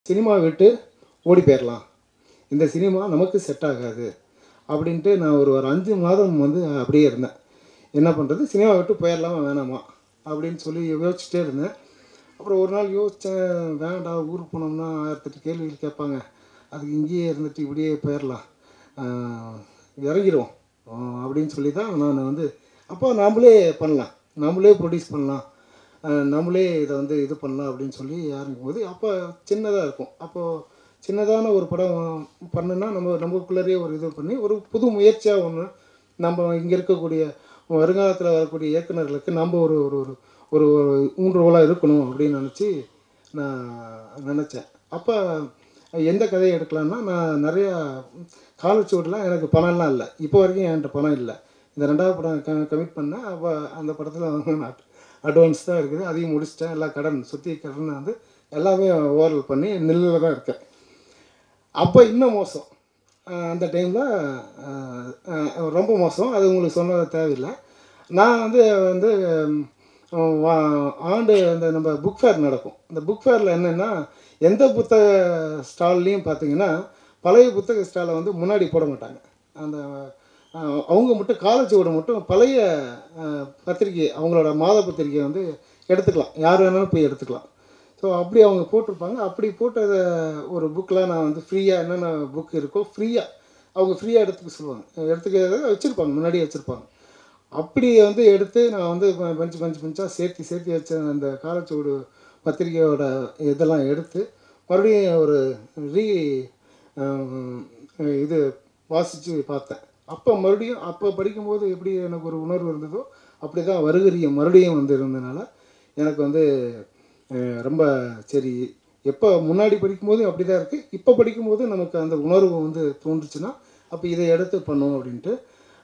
cinema விட்டு ஓடி போயிடலாம் இந்த சினிமா நமக்கு செட் ஆகாது அப்படின்ட்டு நான் ஒரு ஒரு அஞ்சு மாதம் வந்து அப்படியே இருந்தேன் என்ன பண்ணுறது சினிமா விட்டு போயிடலாமா வேணாமா அப்படின்னு சொல்லி யோசிச்சுட்டே இருந்தேன் அப்புறம் ஒரு நாள் யோசித்தேன் வேண்டாம் ஊருக்கு போனோம்னா ஆயிரத்தெட்டு கேள்விகள் கேட்பாங்க அதுக்கு இங்கேயே இருந்துட்டு இப்படியே போயிடலாம் ஆஹ் இறங்கிடுவோம் ஆஹ் அப்படின்னு சொல்லி தான் நான் வந்து அப்போ நாமளே பண்ணலாம் நாமளே ப்ரொடியூஸ் பண்ணலாம் ஆஹ் நம்மளே இதை வந்து இது பண்ணலாம் அப்படின்னு சொல்லி ஆரம்பிக்கும் போது அப்போ சின்னதாக இருக்கும் அப்போது சின்னதான ஒரு படம் பண்ணுனா நம்ம நமக்குள்ளேயே ஒரு இது பண்ணி ஒரு புது முயற்சியாக ஒன்று நம்ம இங்கே இருக்கக்கூடிய வருங்காலத்தில் வரக்கூடிய இயக்குனர்களுக்கு நம்ம ஒரு ஒரு ஒரு ஒரு ஒரு ஊன்றுகோலாக இருக்கணும் அப்படின்னு நினச்சி நான் நினச்சேன் அப்போ எந்த கதையை எடுக்கலான்னா நான் நிறையா காலச்சுவடில் எனக்கு பணம்லாம் இல்லை இப்போ வரைக்கும் என்கிட்ட பணம் இல்லை இந்த ரெண்டாவது படம் க கமிட் பண்ணேன் அப்போ அந்த படத்தில் வந்து நான் அட்வான்ஸ் தான் இருக்குது அதையும் முடிச்சிட்டேன் எல்லா கடன் சுற்றி கடன் வந்து எல்லாமே ஓரல் பண்ணி நெல்லில் தான் இருக்கேன் அப்போ இன்னும் மோசம் அஹ் அந்த டைமில் ரொம்ப மோசம் அது உங்களுக்கு சொல்ல தேவையில்லை நான் வந்து வந்து உம், வா- ஆண்டு அந்த நம்ம புக் ஃபேர் நடக்கும் இந்த புக் ஃபேரில் என்னென்னா எந்த புத்தக ஸ்டால்லையும் பார்த்தீங்கன்னா பழைய புத்தக ஸ்டாலை வந்து முன்னாடி போட மாட்டாங்க அந்த அஹ், அவங்க மட்டும் காலேஜோட மட்டும் பழைய அஹ், பத்திரிகை அவங்களோட மாத பத்திரிகையை வந்து எடுத்துக்கலாம் யார் வேணாலும் போய் எடுத்துக்கலாம் ஸோ அப்படி அவங்க போட்டிருப்பாங்க அப்படி போட்டத ஒரு புக்கில் நான் வந்து ஃப்ரீயாக என்னென்ன புக் இருக்கோ ஃப்ரீயாக அவங்க ஃப்ரீயாக எடுத்துக்க சொல்லுவாங்க எடுத்துக்க வச்சுருப்பாங்க முன்னாடியே வச்சுருப்பாங்க அப்படி வந்து எடுத்து நான் வந்து ப- பஞ்சு பஞ்சு பஞ்சாக சேர்த்து சேர்த்து வச்ச அந்த காலச்சோடு பத்திரிகையோட இதெல்லாம் எடுத்து மறுபடியும் ஒரு ரீ இது வாசித்து பார்த்தேன் அப்போ மறுபடியும் அப்போ படிக்கும்போது எப்படி எனக்கு ஒரு உணர்வு இருந்ததோ அப்படி தான் வருகிறியம் மறுபடியும் வந்து இருந்தனால எனக்கு வந்து அஹ், ரொம்ப சரி எப்போ முன்னாடி படிக்கும்போது அப்படி தான் இருக்குது இப்போ படிக்கும்போது நமக்கு அந்த உணர்வு வந்து தோன்றுச்சுன்னா அப்போ இதை எடுத்து பண்ணுவோம் அப்படின்ட்டு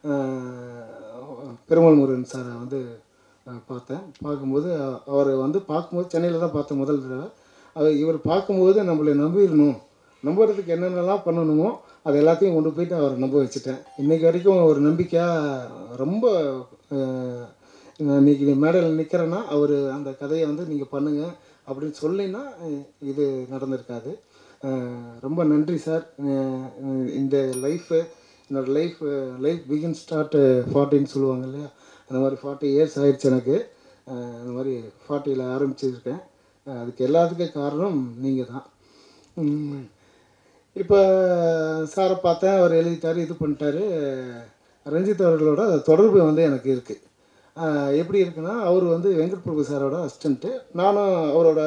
அஹ், பெருமாள் முருகன் சாரை வந்து அஹ், பார்த்தேன் பார்க்கும்போது அ- அவரை வந்து பார்க்கும்போது சென்னையில் தான் பார்த்தேன் முதல் தடவை அவர் இவர் பார்க்கும்போது நம்மளை நம்பிடணும் நம்புறதுக்கு என்னென்னலாம் பண்ணணுமோ அது எல்லாத்தையும் கொண்டு போயிட்டு அவரை நம்ப வச்சுட்டேன் இன்றைக்கி வரைக்கும் ஒரு நம்பிக்கையாக ரொம்ப அஹ், நான் இன்னைக்கு மேடையில் நிற்கிறேன்னா அவர் அந்த கதையை வந்து நீங்கள் பண்ணுங்கள் அப்படின்னு சொல்லினா அஹ், இது நடந்திருக்காது அஹ், ரொம்ப நன்றி சார் அஹ், இந்த லைஃபு என்னோடய லைஃப் லைஃப் பிகின் ஸ்டார்ட் ஃபார்ட்டின்னு சொல்லுவாங்க இல்லையா அந்த மாதிரி ஃபார்ட்டி இயர்ஸ் ஆயிடுச்சு எனக்கு அஹ், அந்த மாதிரி ஃபார்ட்டியில் ஆரம்பிச்சிருக்கேன் அஹ், அதுக்கு எல்லாத்துக்கும் காரணம் நீங்கள் தான் உம், இப்போ சாரை பார்த்தேன் அவர் எழுதிட்டாரு இது பண்ணிட்டாரு ரஞ்சித் அவர்களோட தொடர்பு வந்து எனக்கு இருக்குது எப்படி இருக்குன்னா அவர் வந்து வெங்கட் பிரபு சாரோட அசிஸ்டண்ட்டு நானும் அவரோட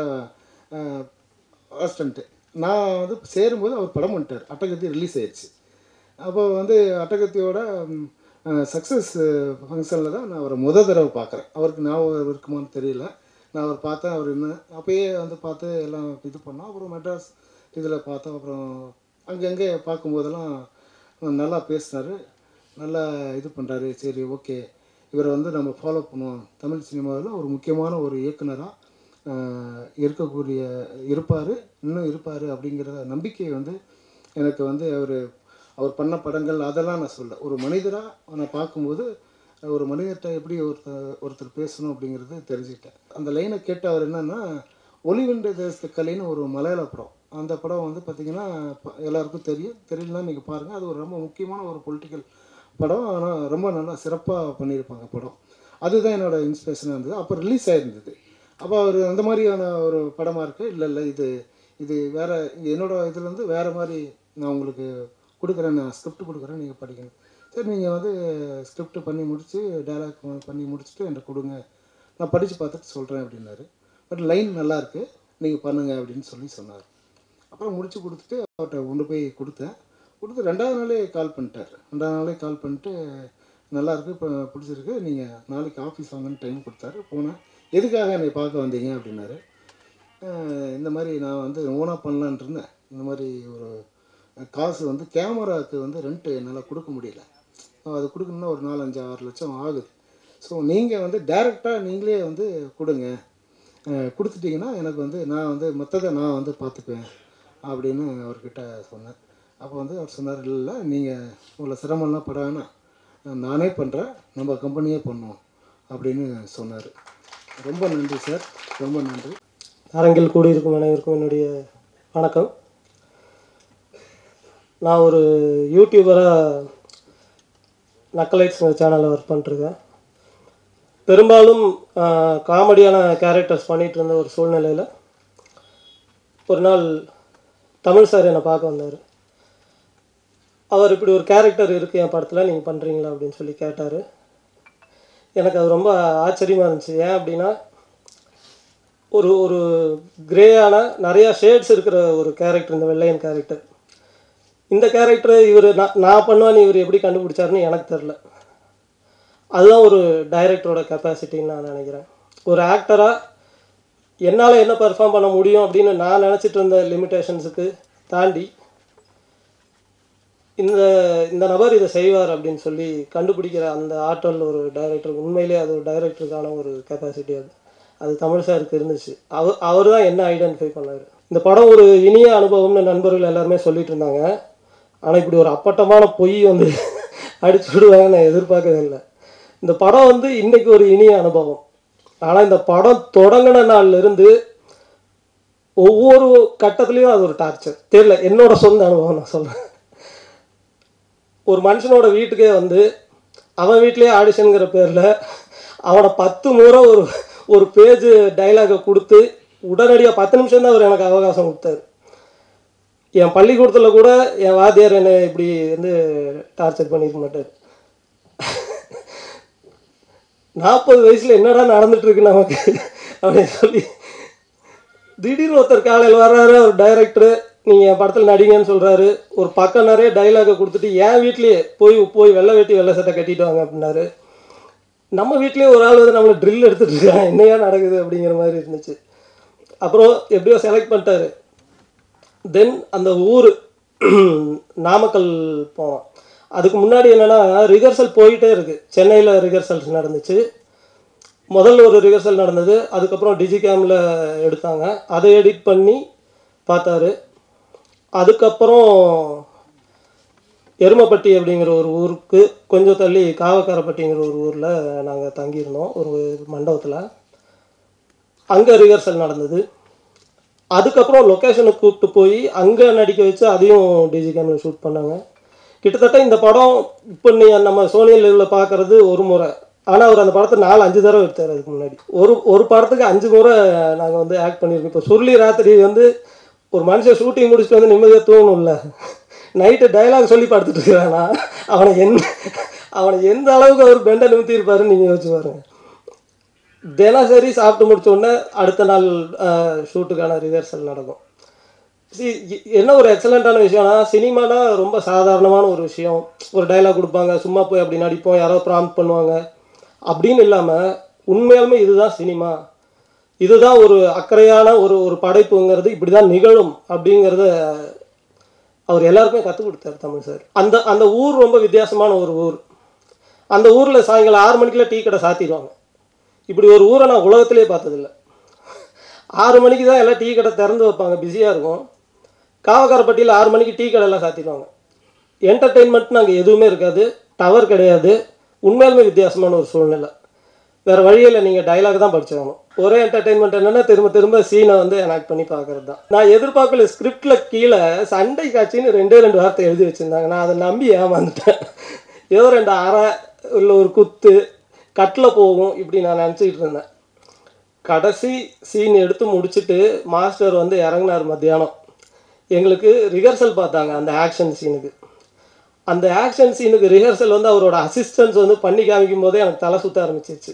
அசிஸ்டண்ட்டு நான் வந்து சேரும்போது அவர் படம் பண்ணிட்டார் அட்டகத்தி ரிலீஸ் ஆயிடுச்சு அப்போ வந்து அட்டகத்தியோட சக்ஸஸ் ஃபங்க்ஷனில் தான் நான் அவரை முத தடவை பார்க்குறேன் அவருக்கு ஞாபகம் இருக்குமான்னு தெரியல நான் அவர் பார்த்தேன் அவர் என்ன அப்பயே வந்து பார்த்து எல்லாம் இது பண்ணோம் அப்புறம் மெட்ராஸ் இதில் பார்த்தோம் அப்புறம் அங்கங்கே பார்க்கும்போதெல்லாம் நல்லா பேசினார் நல்லா இது பண்ணுறாரு சரி ஓகே இவரை வந்து நம்ம ஃபாலோ பண்ணுவோம் தமிழ் சினிமாவில் ஒரு முக்கியமான ஒரு இயக்குனராக இருக்கக்கூடிய இருப்பார் இன்னும் இருப்பார் அப்படிங்கிற நம்பிக்கை வந்து எனக்கு வந்து அவர் அவர் பண்ண படங்கள் அதெல்லாம் நான் சொல்ல ஒரு மனிதராக நான் பார்க்கும்போது ஒரு மனிதர்கிட்ட எப்படி ஒருத்தர் ஒருத்தர் பேசணும் அப்படிங்கிறது தெரிஞ்சுக்கிட்டேன் அந்த லைனை கேட்டு அவர் என்னன்னா ஒளிவென்ற தேசத்து கலைன்னு ஒரு மலையாள படம் அந்த படம் வந்து பார்த்திங்கன்னா ப- எல்லாருக்கும் தெரியும் தெரியலனா நீங்கள் பாருங்கள் அது ஒரு ரொம்ப முக்கியமான ஒரு பொலிட்டிக்கல் படம் ஆனால் ரொம்ப நல்லா சிறப்பாக பண்ணியிருப்பாங்க படம் அதுதான் என்னோட இன்ஸ்பிரேஷனாக இருந்தது அப்போ ரிலீஸ் ஆகிருந்தது அப்போ அவர் அந்த மாதிரியான ஒரு படமாக இருக்குது இல்லை இல்லை இது இது வேறு என்னோட இதுலேருந்து வேறு மாதிரி நான் உங்களுக்கு கொடுக்குறேன் நான் ஸ்கிரிப்ட் கொடுக்குறேன் நீங்கள் படிக்கணும் சரி நீங்கள் வந்து ஸ்கிரிப்ட் பண்ணி முடித்து டைலாக் பண்ணி முடிச்சுட்டு என்கிட்ட கொடுங்க நான் படித்து பார்த்துட்டு சொல்கிறேன் அப்படின்னாரு பட் லைன் நல்லா இருக்கு நீங்கள் பண்ணுங்க அப்படின்னு சொல்லி சொன்னார் அப்புறம் முடிச்சு கொடுத்துட்டு அவர்கிட்ட கொண்டு போய் கொடுத்தேன் கொடுத்து ரெண்டாவது நாளே கால் பண்ணிட்டார் ரெண்டாவது நாளே கால் பண்ணிட்டு நல்லா இருக்கு இப்போ பிடிச்சிருக்கு நீங்கள் நாளைக்கு ஆஃபீஸ் வாங்கன்னு டைம் கொடுத்தாரு போனேன் எதுக்காக என்னை பார்க்க வந்தீங்க அப்படின்னாரு அஹ் இந்த மாதிரி நான் வந்து ஓனாக பண்ணலான்ட்டு இருந்தேன் இந்த மாதிரி ஒரு காசு வந்து கேமராவுக்கு வந்து ரெண்ட்டு என்னால் கொடுக்க முடியல அது கொடுக்கணுன்னா ஒரு நாலஞ்சு ஆறு லட்சம் ஆகுது ஸோ நீங்கள் வந்து டைரெக்டாக நீங்களே வந்து கொடுங்க அஹ் கொடுத்துட்டீங்கன்னா எனக்கு வந்து நான் வந்து மற்றதை நான் வந்து பார்த்துக்குவேன் அப்படின்னு அவர்கிட்ட சொன்னேன் அப்போ வந்து அவர் சொன்னார் இல்லை நீங்கள் உங்களை சிரமம்லாம் பட வேணாம் நானே பண்ணுறேன் நம்ம கம்பெனியே பண்ணுவோம் அப்படின்னு சொன்னார் ரொம்ப நன்றி சார் ரொம்ப நன்றி அரங்கில் கூடியிருக்கும் அனைவருக்கும் என்னுடைய வணக்கம் நான் ஒரு யூடியூபராக நக்கலைட்ஸ் சேனலில் ஒர்க் பண்ணிட்டுருக்கேன் பெரும்பாலும் காமெடியான கேரக்டர்ஸ் பண்ணிகிட்டு இருந்த ஒரு சூழ்நிலையில் ஒரு நாள் தமிழ் சார் என்னை பார்க்க வந்தார் அவர் இப்படி ஒரு கேரக்டர் இருக்குது என் படத்தில் நீங்கள் பண்ணுறீங்களா அப்படின்னு சொல்லி கேட்டார் எனக்கு அது ரொம்ப ஆச்சரியமாக இருந்துச்சு ஏன் அப்படின்னா ஒரு ஒரு கிரேயான நிறையா ஷேட்ஸ் இருக்கிற ஒரு கேரக்டர் இந்த வெள்ளையன் கேரக்டர் இந்த கேரக்டரை இவர் நான் நான் பண்ணுவேன்னு இவர் எப்படி கண்டுபிடிச்சாருன்னு எனக்கு தெரில அதுதான் ஒரு டைரக்டரோட கெப்பாசிட்டின்னு நான் நினைக்கிறேன் ஒரு ஆக்டராக என்னால் என்ன பெர்ஃபார்ம் பண்ண முடியும் அப்படின்னு நான் நினச்சிட்டு இருந்த லிமிட்டேஷன்ஸுக்கு தாண்டி இந்த இந்த நபர் இதை செய்வார் அப்படின்னு சொல்லி கண்டுபிடிக்கிற அந்த ஆற்றல் ஒரு டைரக்டர் உண்மையிலே அது ஒரு டைரக்டருக்கான ஒரு கெப்பாசிட்டி அது அது தமிழ் சாருக்கு இருந்துச்சு அவர் அவர் தான் என்ன ஐடென்டிஃபை பண்ணார் இந்த படம் ஒரு இனிய அனுபவம்னு நண்பர்கள் எல்லாருமே சொல்லிட்டு இருந்தாங்க ஆனால் இப்படி ஒரு அப்பட்டமான பொய் வந்து அடிச்சு விடுவாங்க நான் எதிர்பார்க்கவே இல்லை இந்த படம் வந்து இன்னைக்கு ஒரு இனிய அனுபவம் ஆனால் இந்த படம் தொடங்கின நாள்ல இருந்து ஒவ்வொரு கட்டத்துலேயும் அது ஒரு டார்ச்சர் தெரியல என்னோட சொந்த அனுபவம் நான் சொல்கிறேன் ஒரு மனுஷனோட வீட்டுக்கே வந்து அவன் வீட்லேயே ஆடிஷனுங்கிற பேரில் அவனை பத்து முறை ஒரு ஒரு பேஜ் டைலாகை கொடுத்து உடனடியாக பத்து நிமிஷம் தான் அவர் எனக்கு அவகாசம் கொடுத்தாரு என் பள்ளிக்கூடத்தில் கூட என் வாத்தியார் என்னை இப்படி வந்து டார்ச்சர் பண்ணிக்க மாட்டார் நாற்பது வயசில் என்னடா நடந்துட்டு இருக்கு நமக்கு அப்படின்னு சொல்லி திடீர்னு ஒருத்தர் காலையில் வர்றாரு ஒரு டைரக்டரு நீங்கள் என் படத்தில் நடிங்கன்னு சொல்கிறாரு ஒரு பக்கம் நிறைய டைலாகை கொடுத்துட்டு என் வீட்லேயே போய் போய் வெள்ளை வேட்டி வெள்ளை சட்டை கட்டிட்டு வாங்க அப்படின்னாரு நம்ம வீட்லேயே ஒரு ஆள் வந்து நம்மளை ட்ரில் எடுத்துட்டு இருக்கான் என்னையா நடக்குது அப்படிங்கிற மாதிரி இருந்துச்சு அப்புறம் எப்படியோ செலக்ட் பண்ணிட்டாரு தென் அந்த ஊர் நாமக்கல் போனோம் அதுக்கு முன்னாடி என்னென்னா ரிஹர்சல் போயிட்டே இருக்குது சென்னையில் ரிஹர்சல்ஸ் நடந்துச்சு முதல்ல ஒரு ரிஹர்சல் நடந்தது அதுக்கப்புறம் டிஜிகேமில் எடுத்தாங்க அதை எடிட் பண்ணி பார்த்தாரு அதுக்கப்புறம் எருமப்பட்டி அப்படிங்கிற ஒரு ஊருக்கு கொஞ்சம் தள்ளி காவக்காரப்பட்டிங்கிற ஒரு ஊரில் நாங்கள் தங்கியிருந்தோம் ஒரு மண்டபத்தில் அங்கே ரிஹர்சல் நடந்தது அதுக்கப்புறம் லொக்கேஷனுக்கு கூப்பிட்டு போய் அங்கே நடிக்க வச்சு அதையும் டிஜி கேமில் ஷூட் பண்ணாங்க கிட்டத்தட்ட இந்த படம் இப்போ நீ நம்ம சோனி லெவலில் பார்க்குறது ஒரு முறை ஆனால் அவர் அந்த படத்தை நாலு அஞ்சு தடவை எடுத்தார் அதுக்கு முன்னாடி ஒரு ஒரு படத்துக்கு அஞ்சு முறை நாங்கள் வந்து ஆக்ட் பண்ணியிருக்கோம் இப்போ சுருளி ராத்திரி வந்து ஒரு மனுஷன் ஷூட்டிங் முடிச்சுட்டு வந்து நிம்மதியாக தூங்கணும்ல நைட்டு டைலாக் சொல்லி படுத்துட்டு இருக்கிறானா அவனை என்ன அவனை எந்த அளவுக்கு அவர் பெண்டை நிமித்திருப்பாருன்னு நீங்கள் யோசிச்சு பாருங்க தினசரி சாப்பிட்டு முடிச்ச உடனே அடுத்த நாள் ஷூட்டுக்கான ரிஹர்சல் நடக்கும் சி என்ன ஒரு எக்ஸலண்ட்டான விஷயம்னா சினிமானா ரொம்ப சாதாரணமான ஒரு விஷயம் ஒரு டைலாக் கொடுப்பாங்க சும்மா போய் அப்படி நடிப்போம் யாரோ ப்ராம்ப்ட் பண்ணுவாங்க அப்படின்னு இல்லாமல் உண்மையாலுமே இதுதான் சினிமா இதுதான் ஒரு அக்கறையான ஒரு ஒரு படைப்புங்கிறது இப்படி தான் நிகழும் அப்படிங்கிறத அவர் எல்லாருக்குமே கற்றுக் கொடுத்தாரு தமிழ் சார் அந்த அந்த ஊர் ரொம்ப வித்தியாசமான ஒரு ஊர் அந்த ஊரில் சாயங்காலம் ஆறு மணிக்கெல்லாம் டீ கடை சாத்திடுவாங்க இப்படி ஒரு ஊரை நான் உலகத்திலே பார்த்ததில்ல ஆறு மணிக்கு தான் எல்லாம் டீ கடை திறந்து வைப்பாங்க பிஸியாக இருக்கும் காவக்காரப்பட்டியில் ஆறு மணிக்கு டீ கடையெல்லாம் சாத்திடுவாங்க என்டர்டெயின்மெண்ட்னு அங்கே எதுவுமே இருக்காது டவர் கிடையாது உண்மையாலுமே வித்தியாசமான ஒரு சூழ்நிலை வேறு வழியில் நீங்கள் டைலாக் தான் படிச்சாகணும் ஒரே என்டர்டெயின்மெண்ட் என்னென்னா திரும்ப திரும்ப சீனை வந்து எனாக்ட் பண்ணி பார்க்கறது தான் நான் எதிர்பார்க்கல ஸ்கிரிப்டில் கீழே சண்டை காட்சின்னு ரெண்டே ரெண்டு வார்த்தை எழுதி வச்சுருந்தாங்க நான் அதை நம்பி ஏமாந்துட்டேன் ஏதோ ரெண்டு அரை இல்லை ஒரு குத்து கட்டில் போகும் இப்படி நான் நினச்சிக்கிட்டு இருந்தேன் கடைசி சீன் எடுத்து முடிச்சுட்டு மாஸ்டர் வந்து இறங்கினார் மத்தியானம் எங்களுக்கு ரிஹர்சல் பார்த்தாங்க அந்த ஆக்ஷன் சீனுக்கு அந்த ஆக்ஷன் சீனுக்கு ரிஹர்சல் வந்து அவரோட அசிஸ்டன்ஸ் வந்து பண்ணி காமிக்கும் போதே எனக்கு தலை சுத்த ஆரம்பிச்சிருச்சு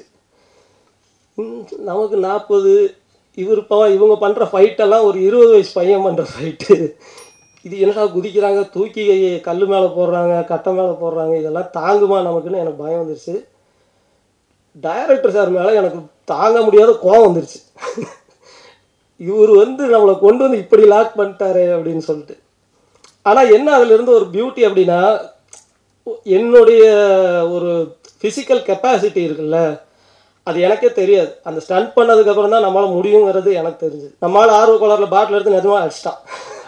ம், நமக்கு நாற்பது இவர் இப்போ இவங்க பண்ணுற ஃபைட்டெல்லாம் ஒரு இருபது வயசு பையன் பண்ணுற ஃபைட்டு இது என்னடா குதிக்கிறாங்க தூக்கி கல் மேலே போடுறாங்க கட்டை மேலே போடுறாங்க இதெல்லாம் தாங்குமா நமக்குன்னு எனக்கு பயம் வந்துருச்சு டைரக்டர் சார் மேலே எனக்கு தாங்க முடியாத கோவம் வந்துருச்சு இவர் வந்து நம்மளை கொண்டு வந்து இப்படி லாக் பண்ணிட்டாரே அப்படின்னு சொல்லிட்டு ஆனால் என்ன அதிலிருந்து ஒரு பியூட்டி அப்படின்னா என்னுடைய ஒரு ஃபிசிக்கல் கெப்பாசிட்டி இருக்குல்ல அது எனக்கே தெரியாது அந்த ஸ்டண்ட் பண்ணதுக்கப்புறம் தான் நம்மளால் முடியுங்கிறது எனக்கு தெரிஞ்சுது நம்மளால் ஆர்வ கோளாறில் பாட்டில் எடுத்து நிஜமாக அடிச்சிட்டான்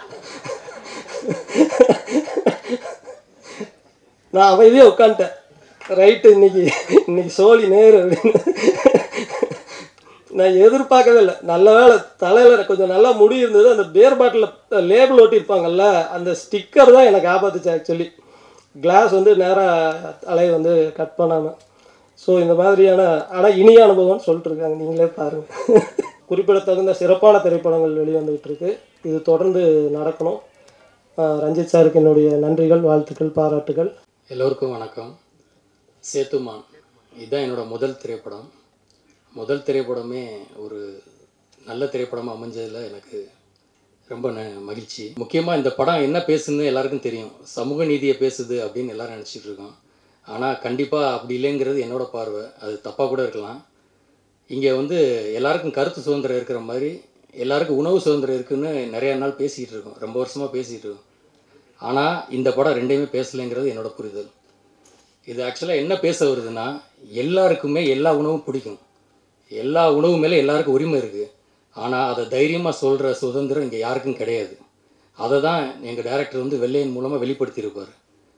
நான் அமைதியாக உட்காந்துட்டேன் ரைட்டு இன்னைக்கு இன்னைக்கு சோழி நேரு அப்படின்னு நான் எதிர்பார்க்கவே இல்லை நல்ல வேளை தலையில் கொஞ்சம் நல்லா முடி இருந்தது அந்த பேர் பாட்டில் லேபிள் ஒட்டியிருப்பாங்கல்ல அந்த ஸ்டிக்கர் தான் எனக்கு ஆபத்துச்சு ஆக்சுவலி கிளாஸ் வந்து நேராக தலையை வந்து கட் பண்ணாமல் ஸோ இந்த மாதிரியான ஆனால் இனிய அனுபவம்னு சொல்லிட்டு இருக்காங்க நீங்களே பாருங்கள் குறிப்பிடத்தகுந்த சிறப்பான திரைப்படங்கள் வெளிவந்துகிட்டு இருக்கு இது தொடர்ந்து நடக்கணும் ஆஹ் ரஞ்சித் சாருக்கு என்னுடைய நன்றிகள் வாழ்த்துக்கள் பாராட்டுகள் எல்லோருக்கும் வணக்கம் சேத்துமான் இதுதான் என்னோட முதல் திரைப்படம் முதல் திரைப்படமே ஒரு நல்ல திரைப்படமாக அமைஞ்சதில் எனக்கு ரொம்ப ந மகிழ்ச்சி முக்கியமாக இந்த படம் என்ன பேசுதுன்னு எல்லாருக்கும் தெரியும் சமூக நீதியை பேசுது அப்படின்னு எல்லாரும் நினச்சிட்டு இருக்கோம் ஆனால் கண்டிப்பாக அப்படி இல்லைங்கிறது என்னோட பார்வை அது தப்பாக கூட இருக்கலாம் இங்கே வந்து எல்லாருக்கும் கருத்து சுதந்திரம் இருக்கிற மாதிரி எல்லாருக்கும் உணவு சுதந்திரம் இருக்குன்னு நிறைய நாள் பேசிக்கிட்டு இருக்கோம் ரொம்ப வருஷமாக பேசிக்கிட்டு இருக்கோம் ஆனால் இந்த படம் ரெண்டையுமே பேசலைங்கிறது என்னோட புரிதல் இது ஆக்சுவலாக என்ன பேச வருதுன்னா எல்லாருக்குமே எல்லா உணவும் பிடிக்கும் எல்லா உணவு மேலே எல்லாருக்கும் உரிமை இருக்குது ஆனால் அதை தைரியமாக சொல்கிற சுதந்திரம் இங்கே யாருக்கும் கிடையாது அதை தான் எங்கள் டைரக்டர் வந்து வெள்ளையன் மூலமாக வெளிப்படுத்தியிருப்பார்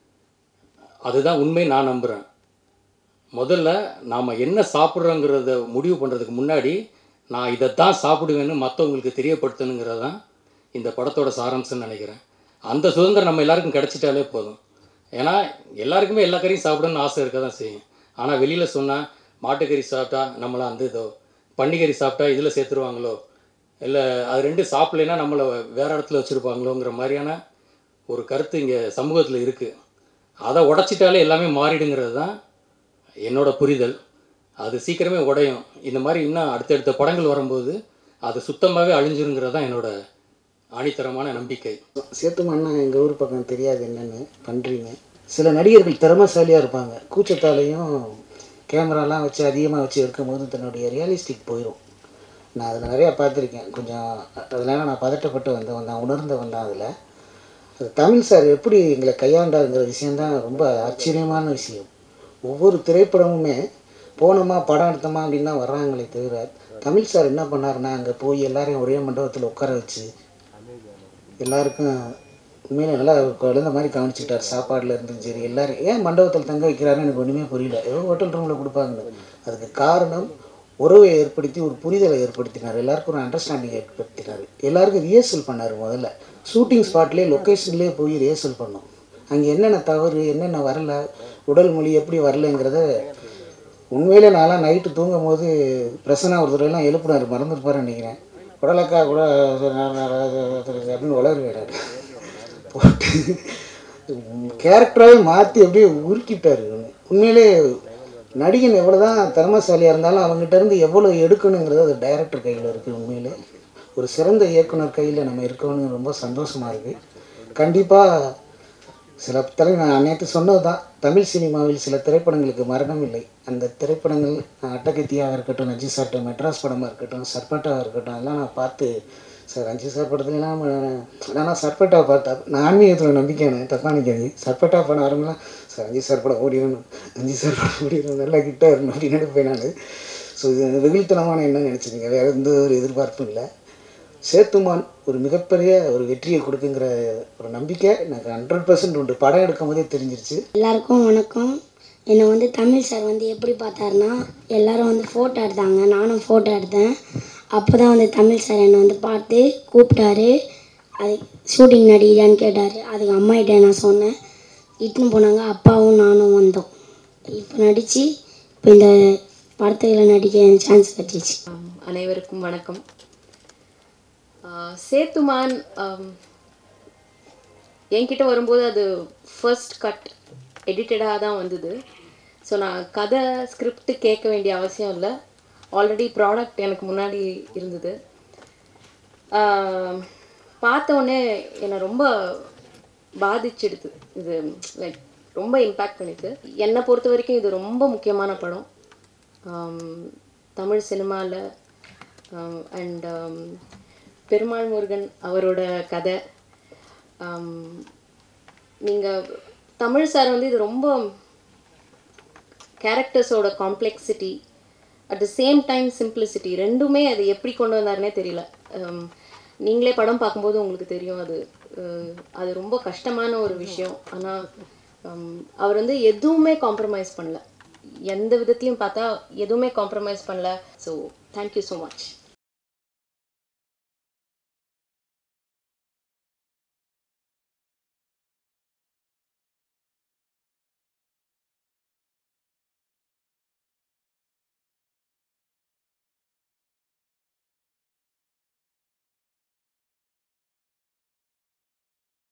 அதுதான் உண்மை நான் நம்புகிறேன் முதல்ல நாம் என்ன சாப்பிட்றோங்கிறத முடிவு பண்ணுறதுக்கு முன்னாடி நான் இதை தான் சாப்பிடுவேன்னு மற்றவங்களுக்கு தெரியப்படுத்தணுங்கிறது தான் இந்த படத்தோட சாராம்சம்னு நினைக்கிறேன் அந்த சுதந்திரம் நம்ம எல்லாருக்கும் கிடைச்சிட்டாலே போதும் ஏன்னா எல்லாருக்குமே எல்லா கறியும் சாப்பிடணும்னு ஆசை இருக்க தான் செய்யும் ஆனால் வெளியில் சொன்னால் மாட்டுக்கறி சாப்பிட்டா நம்மளை அந்த இதோ பன்னிக்கறி சாப்பிட்டா இதில் சேர்த்துருவாங்களோ இல்லை அது ரெண்டும் சாப்பிட்லைன்னா நம்மளை வேறு இடத்துல வச்சுருப்பாங்களோங்கிற மாதிரியான ஒரு கருத்து இங்கே சமூகத்தில் இருக்குது அதை உடச்சிட்டாலே எல்லாமே மாறிடுங்கிறது தான் என்னோட புரிதல் அது சீக்கிரமே உடையும் இந்த மாதிரி இன்னும் அடுத்தடுத்த படங்கள் வரும்போது அது சுத்தமாகவே அழிஞ்சிருங்கிறது தான் என்னோட ஆணித்தரமான நம்பிக்கை சேத்துமான்னா எங்கள் ஊர் பக்கம் தெரியாது என்னென்னு பண்ணுறீங்க சில நடிகர்கள் திறமைசாலியாக இருப்பாங்க கூச்சத்தாலையும் கேமராலாம் வச்சு அதிகமாக வச்சு எடுக்கும்போது தன்னுடைய ரியலிஸ்டிக் போயிடும் நான் அதில் நிறையா பார்த்துருக்கேன் கொஞ்சம் அதனால நான் பதட்டப்பட்டு வந்தவன் தான் உணர்ந்தவன் தான் அதில் அது தமிழ் சார் எப்படி எங்களை கையாண்டாருங்கிற விஷயந்தான் ரொம்ப ஆச்சரியமான விஷயம் ஒவ்வொரு திரைப்படமுமே போனோமா படம் எடுத்தோமா அப்படின்னு தான் வர்றாங்களே தவிர தமிழ் சார் என்ன பண்ணாருன்னா அங்கே போய் எல்லாரையும் ஒரே மண்டபத்தில் உட்கார வச்சு எல்லாருக்கும் உண்மையிலே நல்லா குழந்த மாதிரி கவனிச்சுக்கிட்டார் சாப்பாடுல இருந்தும் சரி எல்லாரும் ஏன் மண்டபத்தில் தங்க வைக்கிறாருன்னு எனக்கு ஒன்றுமே புரியல ஏதோ ஹோட்டல் ரூமில் கொடுப்பாங்க அதுக்கு காரணம் உறவை ஏற்படுத்தி ஒரு புரிதலை ஏற்படுத்தினார் எல்லாருக்கும் ஒரு அண்டர்ஸ்டாண்டிங் ஏற்படுத்தினார் எல்லாருக்கும் ரிஹர்சல் பண்ணார் முதல்ல ஷூட்டிங் ஸ்பாட்லேயே லொக்கேஷன்லேயே போய் ரிஹர்சல் பண்ணோம் அங்கே என்னென்ன தவறு என்னென்ன வரல உடல் மொழி எப்படி வரலைங்கிறத உண்மையிலே நான்லாம் நைட்டு தூங்கும் போது பிரசன்னா ஒரு தடவைலாம் எழுப்புனார் மறந்துருப்பாருன்னு நினைக்கிறேன் உடலக்கா கூட அப்படின்னு வளருவார் போட்டு கேரக்டராகவே மாற்றி அப்படியே உருக்கிட்டார் உண்மையிலே நடிகன் எவ்வளோ தான் திறமைசாலியாக இருந்தாலும் அவங்ககிட்ட இருந்து எவ்வளோ எடுக்கணுங்கிறது அது டைரக்டர் கையில் இருக்குது உண்மையிலே ஒரு சிறந்த இயக்குனர் கையில் நம்ம இருக்கணும்னு ரொம்ப சந்தோஷமாக இருக்குது கண்டிப்பாக சில திரை நான் நேற்று சொன்னது தான் தமிழ் சினிமாவில் சில திரைப்படங்களுக்கு மரணம் இல்லை அந்த திரைப்படங்கள் அட்டகத்தியாக இருக்கட்டும் நஜி சார்ட்ட மெட்ராஸ் படமாக இருக்கட்டும் சர்பட்டாவாக இருக்கட்டும் அதெல்லாம் நான் பார்த்து சார் அஞ்சு சார் படத்துலலாம் நான் சர்பட்டா பார்த்தா நான் ஆன்மீகத்தில் நம்பிக்கையான தப்பா நிற்காது சர்பட்டா படம் ஆரம்பலாம் சார் அஞ்சு சார் படம் ஓடிடணும் அஞ்சு சார் படம் ஓடிடணும் நல்லா கிட்ட இருக்கணும் அப்படின்னு நினைப்பேன் நான் ஸோ இது வெகுளித்தனமான என்ன நினச்சிருங்க வேறு எந்த ஒரு எதிர்பார்ப்பும் இல்லை சேத்துமான் ஒரு மிகப்பெரிய ஒரு வெற்றியை கொடுக்குங்கிற ஒரு நம்பிக்கை எனக்கு ஹண்ட்ரட் பர்சன்ட் உண்டு படம் எடுக்கும் போதே தெரிஞ்சிருச்சு எல்லாருக்கும் வணக்கம் என்னை வந்து தமிழ் சார் வந்து எப்படி பார்த்தாருன்னா எல்லாரும் வந்து ஃபோட்டோ எடுத்தாங்க நானும் ஃபோட்டோ எடுத்தேன் அப்போ தான் வந்து தமிழ் சார் என்னை வந்து பார்த்து கூப்பிட்டாரு அது ஷூட்டிங் நடிக்கிறான்னு கேட்டார் அதுக்கு அம்மாகிட்ட நான் சொன்னேன் இட்டுன்னு போனாங்க அப்பாவும் நானும் வந்தோம் இப்போ நடித்து இப்போ இந்த படத்துல நடிக்க சான்ஸ் கிடச்சிச்சு அனைவருக்கும் வணக்கம் ஆஹ் சேத்துமான் ஆம், என்கிட்ட வரும்போது அது ஃபர்ஸ்ட் கட் எடிட்டடாக தான் வந்தது ஸோ நான் கதை ஸ்கிரிப்ட் கேட்க வேண்டிய அவசியம் இல்லை ஆல்ரெடி ப்ராடக்ட் எனக்கு முன்னாடி இருந்தது ஆம், பார்த்த உடனே என்னை ரொம்ப பாதிச்சிடுது இது லைக் ரொம்ப இம்பேக்ட் பண்ணிது என்னை பொறுத்த வரைக்கும் இது ரொம்ப முக்கியமான படம் ஆம், தமிழ் சினிமாவில் அண்ட் பெருமாள் முருகன் அவரோட கதை நீங்கள் தமிழ் சார் வந்து இது ரொம்ப கேரக்டர்ஸோட complexity at the same time simplicity ரெண்டுமே அது எப்படி கொண்டு வந்தாருனே தெரியல Um, நீங்களே படம் பார்க்கும்போது உங்களுக்கு தெரியும் அது uh, அது ரொம்ப கஷ்டமான ஒரு விஷயம் ஆனால் அவர் வந்து எதுவுமே காம்ப்ரமைஸ் பண்ணல எந்த விதத்துலையும் பார்த்தா எதுவுமே காம்ப்ரமைஸ் பண்ணல ஸோ தேங்க்யூ ஸோ மச்